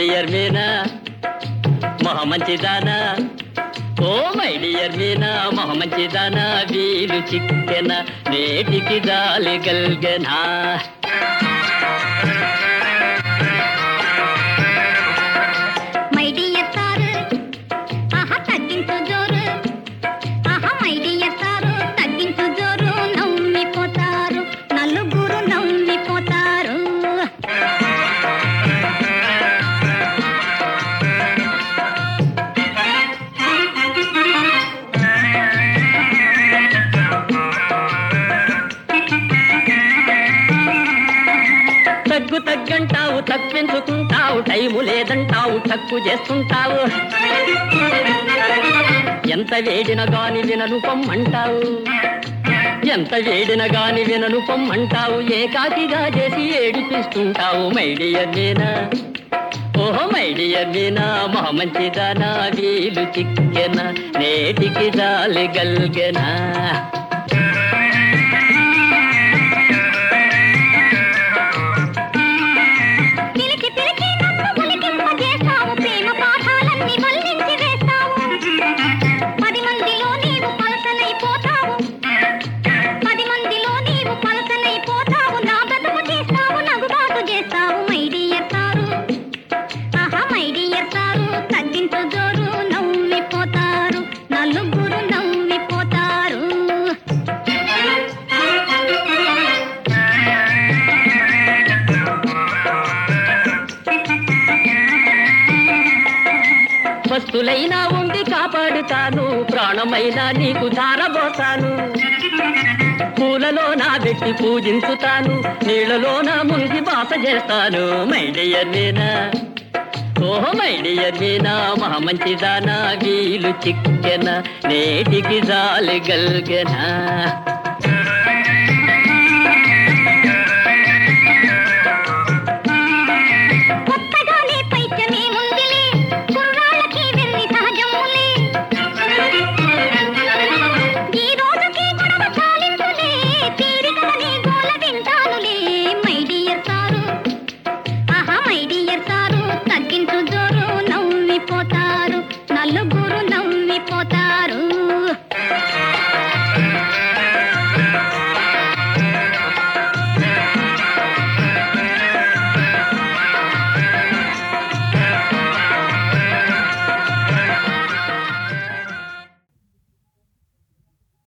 dear Meena మొహ మంచిదానా oh my dear Meena మొహ మంచిదానా వీలు చిక్కెన నేటికి జాలి గల్గనా మై డియర్ సారు ఆహా తగ్గించు జోరు ఆహా మై డియర్ సారు తగ్గించు జోరు నవ్విపోతారు నలుగురు నవ్విపోతారు తగ్గు తగ్గంటావు తప్పించుకుంటావు టైము లేదంటావు తక్కు చేస్తుంటావు ఎంత వేడిన గాని వినను పొమ్మంటావు ఎంత వేడిన గాని వినను పొమ్మంటావు ఏకాకిగా చేసి ఏడిపిస్తుంటావు మైడియర్ మీనా ఓహో మైడియర్ మీనా మొహ మంచిదానా వీలు చిక్కెన నేటికి జాలి గల్గెనా పిలిచి పిలిచి నన్ను ఉలికింపజేస్తావు ప్రేమ పాఠాలన్నీ వల్లించి వేస్తావు పది మందిలో నీవు పలసనైపోతావు పది మందిలో నీవు పలసనైపోతావు నా బ్రతుకు చేస్తావు నగుబాటు చేస్తావు మై డియర్ సారు ఆహా మై డియర్ సారు తగ్గించు జోరు నవ్విపోతారు నలుగురు నవ్విపోతారు వస్తులైనా ఉండి కాపాడుతాను ప్రాణమైనా నీకు ధారబోతాను పూలలో నా పెట్టి పూజించుతాను నీళ్ళలో నా మునిగి బాస చేస్తాను మైడియర్ మీనా ఓహో మైడియర్ మీనా మహా మంచిదానా వీలు చిక్కెన నేటికి జాలి గల్గెనా